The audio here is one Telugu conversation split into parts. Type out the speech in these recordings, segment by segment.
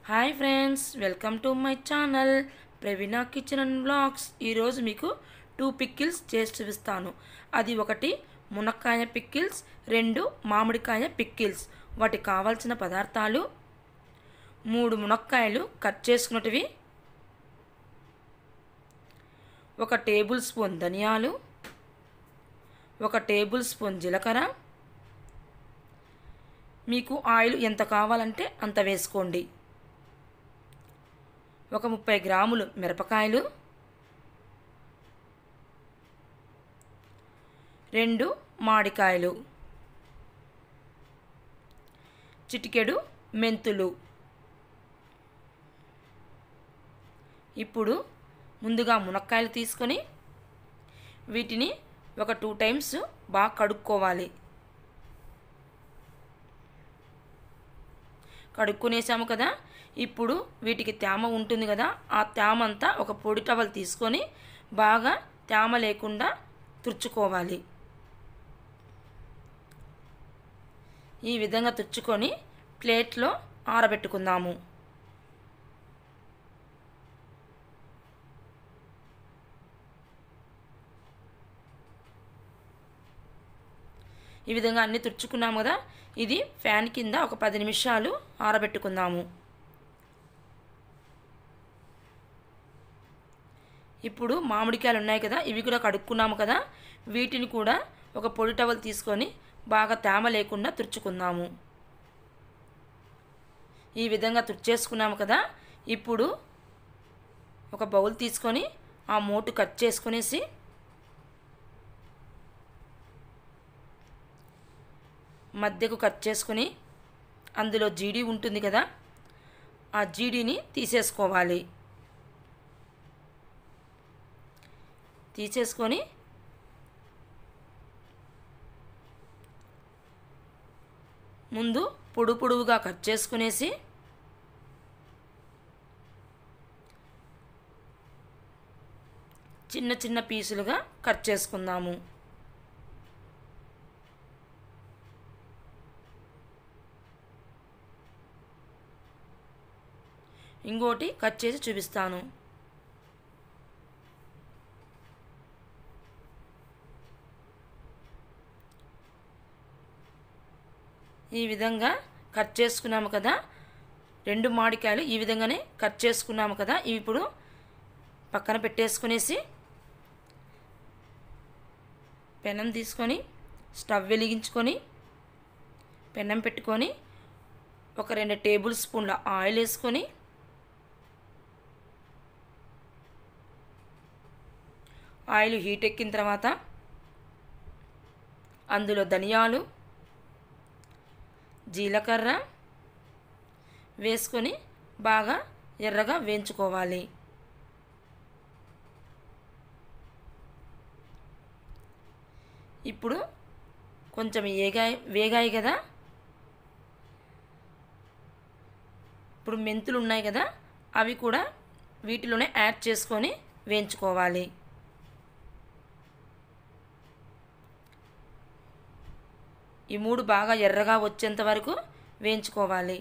hi friends welcome to my channel Praveena kitchen and blogs ఈరోజు మీకు టూ పిక్కిల్స్ చేసి చూపిస్తాను అది ఒకటి మునక్కాయ పిక్కిల్స్ రెండు మామిడికాయ పిక్కిల్స్ వాటికి కావాల్సిన పదార్థాలు మూడు మునక్కాయలు కట్ చేసుకున్నటివి ఒక టేబుల్ స్పూన్ ధనియాలు ఒక టేబుల్ స్పూన్ జీలకర్ర మీకు ఆయిల్ ఎంత కావాలంటే అంత వేసుకోండి ఒక ముప్పై గ్రాములు మిరపకాయలు రెండు మామిడికాయలు చిటికెడు మెంతులు ఇప్పుడు ముందుగా మునక్కాయలు తీసుకొని వీటిని ఒక టూ టైమ్స్ బాగా కడుక్కోవాలి కడుక్కునేసాము కదా ఇప్పుడు వీటికి తేమ ఉంటుంది కదా ఆ తేమ అంతా ఒక పొడి టవల్ తీసుకొని బాగా తేమ లేకుండా తుడుచుకోవాలి ఈ విధంగా తుడుచుకొని ప్లేట్లో ఆరబెట్టుకుందాము ఈ విధంగా అన్నీ తుడుచుకున్నాము కదా ఇది ఫ్యాన్ కింద ఒక పది నిమిషాలు ఆరబెట్టుకుందాము ఇప్పుడు మామిడికాయలు ఉన్నాయి కదా ఇవి కూడా కడుక్కున్నాము కదా వీటిని కూడా ఒక పొడి టవల్ తీసుకొని బాగా తేమ లేకుండా తుడుచుకుందాము ఈ విధంగా తుడిచేసుకున్నాము కదా ఇప్పుడు ఒక బౌల్ తీసుకొని ఆ మోటు కట్ చేసుకునేసి మధ్యకు కట్ చేసుకుని అందులో జీడీ ఉంటుంది కదా ఆ జీడీని తీసేసుకోవాలి తీసేసుకొని ముందు పొడు పొడువుగా కట్ చేసుకునేసి చిన్న చిన్న పీసులుగా కట్ చేసుకుందాము ఇంకోటి కట్ చేసి చూపిస్తాను ఈ విధంగా కట్ చేసుకున్నాము కదా రెండు మామిడికాయలు ఈ విధంగానే కట్ చేసుకున్నాము కదా ఇవి ఇప్పుడు పక్కన పెట్టేసుకునేసి పెనం తీసుకొని స్టవ్ వెలిగించుకొని పెనం పెట్టుకొని ఒక రెండు టేబుల్ స్పూన్ల ఆయిల్ వేసుకొని ఆయిల్ హీట్ ఎక్కిన తర్వాత అందులో ధనియాలు జీలకర్ర వేసుకొని బాగా ఎర్రగా వేయించుకోవాలి ఇప్పుడు కొంచెం ఏగాయి వేగాయి కదా ఇప్పుడు మెంతులు ఉన్నాయి కదా అవి కూడా వీటిలోనే యాడ్ చేసుకొని వేయించుకోవాలి ఈ మూడు బాగా ఎర్రగా వచ్చేంత వరకు వేయించుకోవాలి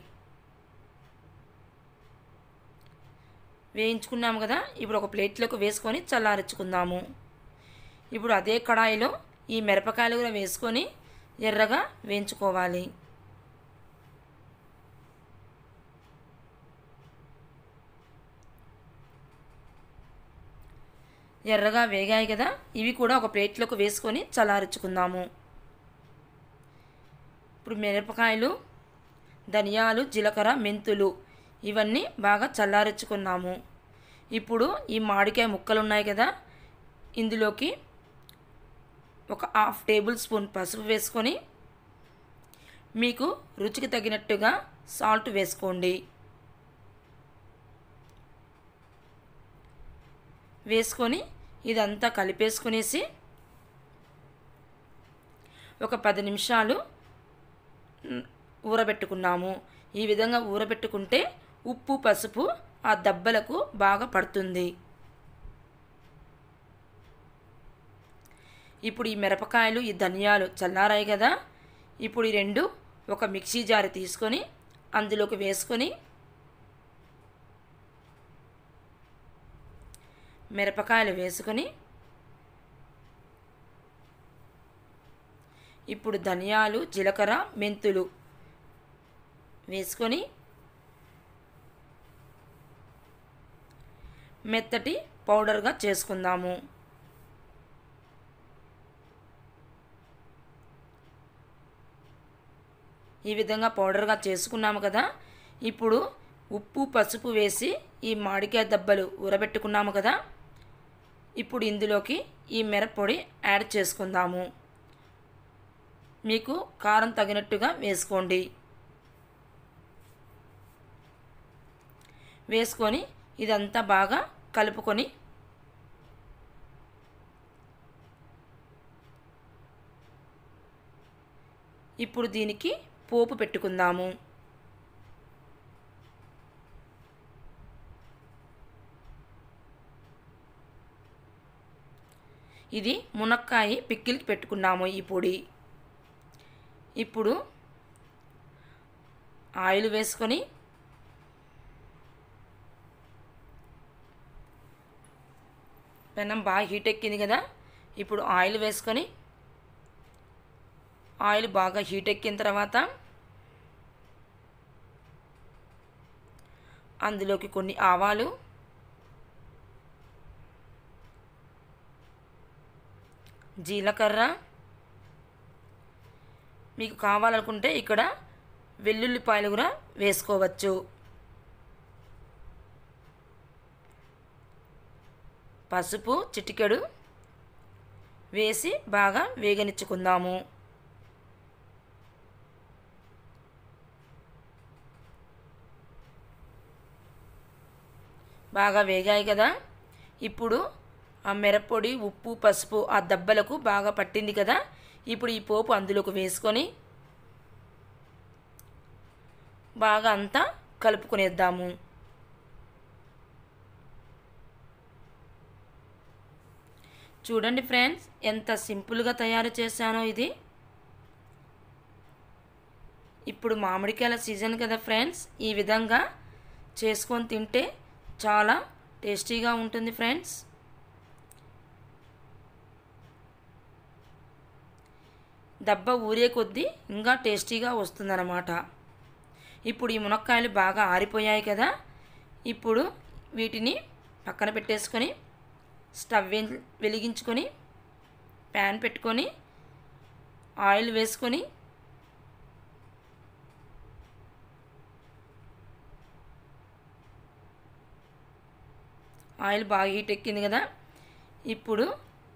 వేయించుకున్నాము కదా ఇప్పుడు ఒక ప్లేట్లోకి వేసుకొని చల్లారించుకుందాము ఇప్పుడు అదే కడాయిలో ఈ మిరపకాయలు కూడా వేసుకొని ఎర్రగా వేయించుకోవాలి ఎర్రగా వేగాయి కదా ఇవి కూడా ఒక ప్లేట్లోకి వేసుకొని చల్లారించుకుందాము ఇప్పుడు మిరపకాయలు ధనియాలు జీలకర్ర మెంతులు ఇవన్నీ బాగా చల్లారించుకున్నాము ఇప్పుడు ఈ మామిడికాయ ముక్కలు ఉన్నాయి కదా ఇందులోకి ఒక హాఫ్ టేబుల్ స్పూన్ పసుపు వేసుకొని మీకు రుచికి తగినట్టుగా సాల్ట్ వేసుకోండి వేసుకొని ఇదంతా కలిపేసుకునేసి ఒక పది నిమిషాలు ఊరబెట్టుకున్నాము ఈ విధంగా ఊరబెట్టుకుంటే ఉప్పు పసుపు ఆ దెబ్బలకు బాగా పడుతుంది ఇప్పుడు ఈ మిరపకాయలు ఈ ధనియాలు చల్లారాయి కదా ఇప్పుడు ఈ రెండు ఒక మిక్సీ జారి తీసుకొని అందులోకి వేసుకొని మిరపకాయలు వేసుకొని ఇప్పుడు ధనియాలు జీలకర్ర మెంతులు వేసుకొని మెత్తటి పౌడర్గా చేసుకుందాము ఈ విధంగా పౌడర్గా చేసుకున్నాము కదా ఇప్పుడు ఉప్పు పసుపు వేసి ఈ మామిడికాయ దెబ్బలు ఊరబెట్టుకున్నాము కదా ఇప్పుడు ఇందులోకి ఈ మిరప్పొడి యాడ్ చేసుకుందాము మీకు కారం తగినట్టుగా వేసుకోండి వేసుకొని ఇదంతా బాగా కలుపుకొని ఇప్పుడు దీనికి పోపు పెట్టుకుందాము ఇది మునక్కాయ పిక్కిల్కి పెట్టుకున్నాము ఈ పొడి ఇప్పుడు ఆయిల్ వేసుకొని పెనం బాగా హీట్ ఎక్కింది కదా ఇప్పుడు ఆయిల్ వేసుకొని ఆయిల్ బాగా హీట్ ఎక్కిన తర్వాత అందులోకి కొన్ని ఆవాలు జీలకర్ర మీకు కావాలనుకుంటే ఇక్కడ వెల్లుల్లిపాయలు కూడా వేసుకోవచ్చు పసుపు చిటికెడు వేసి బాగా వేగనిచ్చుకుందాము బాగా వేగాయి కదా ఇప్పుడు ఆ మిరప్పొడి ఉప్పు పసుపు ఆ దెబ్బలకు బాగా పట్టింది కదా ఇప్పుడు ఈ పోపు అందులోకి వేసుకొని బాగా అంతా కలుపుకునేద్దాము చూడండి ఫ్రెండ్స్ ఎంత సింపుల్గా తయారు చేశానో ఇది ఇప్పుడు మామిడికాయల సీజన్ కదా ఫ్రెండ్స్ ఈ విధంగా చేసుకొని తింటే చాలా టేస్టీగా ఉంటుంది ఫ్రెండ్స్ దెబ్బ ఊరే కొద్దీ ఇంకా టేస్టీగా వస్తుందన్నమాట ఇప్పుడు ఈ మునక్కాయలు బాగా ఆరిపోయాయి కదా ఇప్పుడు వీటిని పక్కన పెట్టేసుకొని స్టవ్ వె- వెలిగించుకొని ప్యాన్ పెట్టుకొని ఆయిల్ వేసుకొని ఆయిల్ బాగా హీట్ ఎక్కింది కదా ఇప్పుడు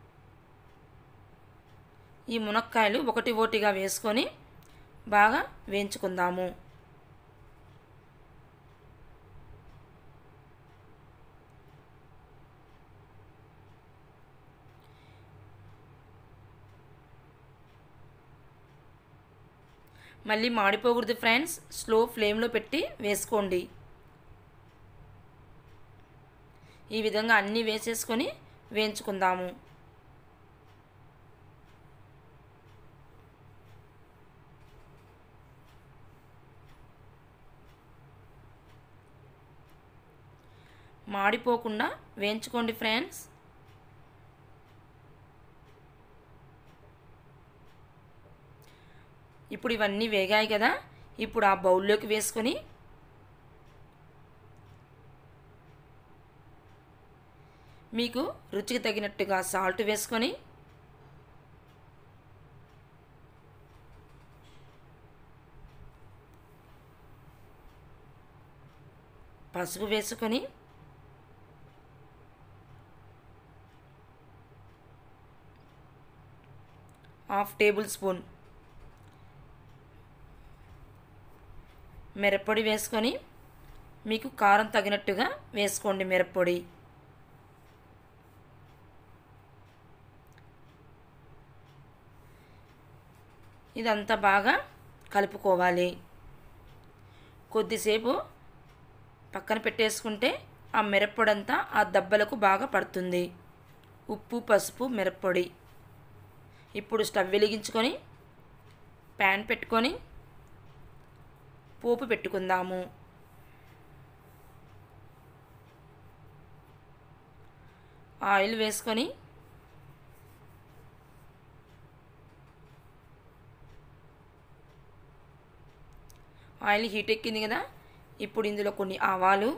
ఈ మునక్కాయలు ఒకటి ఒకటిగా వేసుకొని బాగా వేయించుకుందాము మళ్ళీ మాడిపోకూడదు ఫ్రెండ్స్ స్లో ఫ్లేమ్లో పెట్టి వేసుకోండి ఈ విధంగా అన్నీ వేసేసుకొని వేయించుకుందాము మాడిపోకుండా వేయించుకోండి ఫ్రెండ్స్ ఇప్పుడు ఇవన్నీ వేగాయి కదా ఇప్పుడు ఆ బౌల్లోకి వేసుకొని మీకు రుచికి తగినట్టుగా సాల్ట్ వేసుకొని పసుపు వేసుకొని హాఫ్ టేబుల్ స్పూన్ మిరప్పొడి వేసుకొని మీకు కారం తగినట్టుగా వేసుకోండి మిరప్పొడి ఇదంతా బాగా కలుపుకోవాలి కొద్దిసేపు పక్కన పెట్టేసుకుంటే ఆ మిరప్పొడంతా ఆ దెబ్బలకు బాగా పడుతుంది ఉప్పు పసుపు మిరప్పొడి ఇప్పుడు స్టవ్ వెలిగించుకొని ప్యాన్ పెట్టుకొని పోపు పెట్టుకుందాము ఆయిల్ వేసుకొని ఆయిల్ హీట్ ఎక్కింది కదా ఇప్పుడు ఇందులో కొన్ని ఆవాలు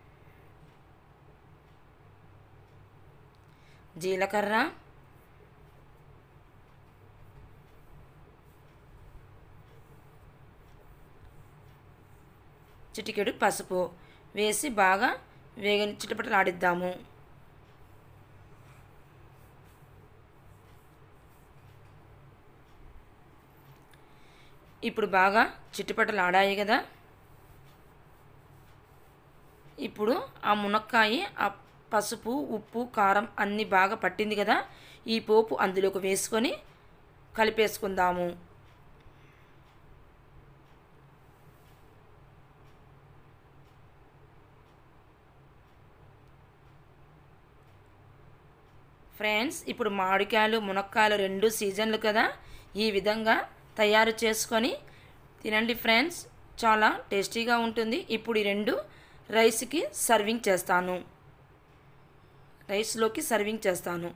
జీలకర్ర చిటికెడు పసుపు వేసి బాగా వేగని చిటపటలాడిద్దాము ఇప్పుడు బాగా చిట్టుపట్టలు ఆడాయి కదా ఇప్పుడు ఆ మునక్కాయ ఆ పసుపు ఉప్పు కారం అన్నీ బాగా పట్టింది కదా ఈ పోపు అందులోకి వేసుకొని కలిపేసుకుందాము ఫ్రెండ్స్ ఇప్పుడు మామిడికాయలు మునక్కాయలు రెండు సీజన్లు కదా ఈ విధంగా తయారు చేసుకొని తినండి ఫ్రెండ్స్ చాలా టేస్టీగా ఉంటుంది ఇప్పుడు ఈ రెండు రైస్కి సర్వింగ్ చేస్తాను రైస్లోకి సర్వింగ్ చేస్తాను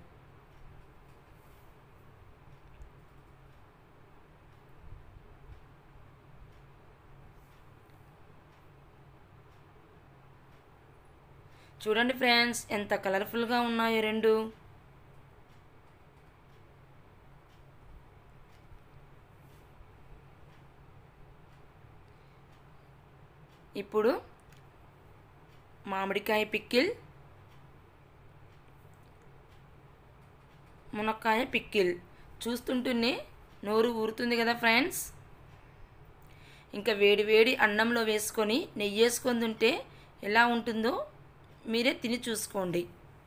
చూడండి ఫ్రెండ్స్ ఎంత కలర్ఫుల్గా ఉన్నాయో రెండు ఇప్పుడు మామిడికాయ పిక్కిల్ మునక్కాయ పిక్కిల్ చూస్తుంటేనే నోరు ఊరుతుంది కదా ఫ్రెండ్స్ ఇంకా వేడి వేడి అన్నంలో వేసుకొని నెయ్యి వేసుకొని తింటే ఎలా ఉంటుందో మీరే తిని చూసుకోండి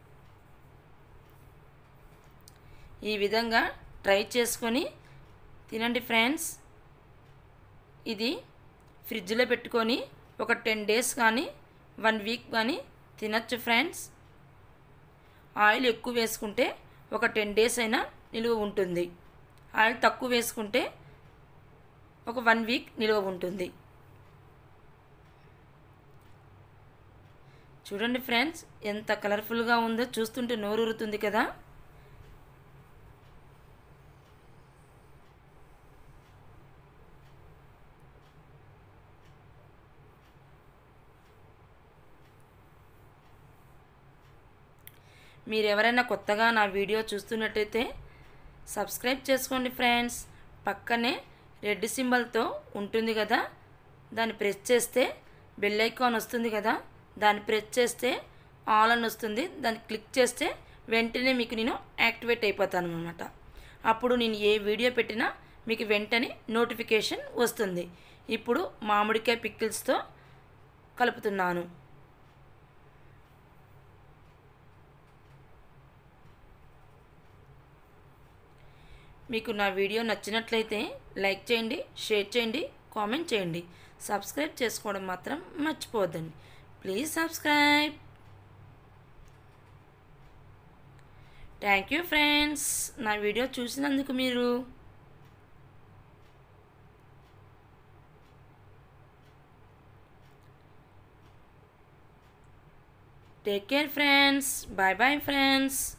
ఈ విధంగా ట్రై చేసుకొని తినండి ఫ్రెండ్స్ ఇది ఫ్రిడ్జ్లో పెట్టుకొని ఒక టెన్ డేస్ కానీ వన్ వీక్ కానీ తినచ్చు ఫ్రెండ్స్ ఆయిల్ ఎక్కువ వేసుకుంటే ఒక టెన్ డేస్ అయినా నిలువ ఉంటుంది ఆయిల్ తక్కువ వేసుకుంటే ఒక వన్ వీక్ నిలువ ఉంటుంది చూడండి ఫ్రెండ్స్ ఎంత కలర్ఫుల్గా ఉందో చూస్తుంటే నోరూరుతుంది కదా మీరు ఎవరైనా కొత్తగా నా వీడియో చూస్తున్నట్టయితే సబ్స్క్రైబ్ చేసుకోండి ఫ్రెండ్స్ పక్కనే రెడ్ సింబల్తో ఉంటుంది కదా దాన్ని ప్రెస్ చేస్తే బెల్ ఐకాన్ వస్తుంది కదా దాన్ని ప్రెస్ చేస్తే ఆల్ అని వస్తుంది దాన్ని క్లిక్ చేస్తే వెంటనే మీకు నేను యాక్టివేట్ అయిపోతాను అనమాట అప్పుడు నేను ఏ వీడియో పెట్టినా మీకు వెంటనే నోటిఫికేషన్ వస్తుంది ఇప్పుడు మామిడికాయ పిక్కిల్స్తో కలుపుతున్నాను మీకు నా వీడియో నచ్చినట్లయితే లైక్ చేయండి షేర్ చేయండి కామెంట్ చేయండి సబ్స్క్రైబ్ చేసుకోవడం మాత్రం మర్చిపోవద్దండి please subscribe thank you friends నా వీడియో చూసినందుకు మీరు take care friends bye bye friends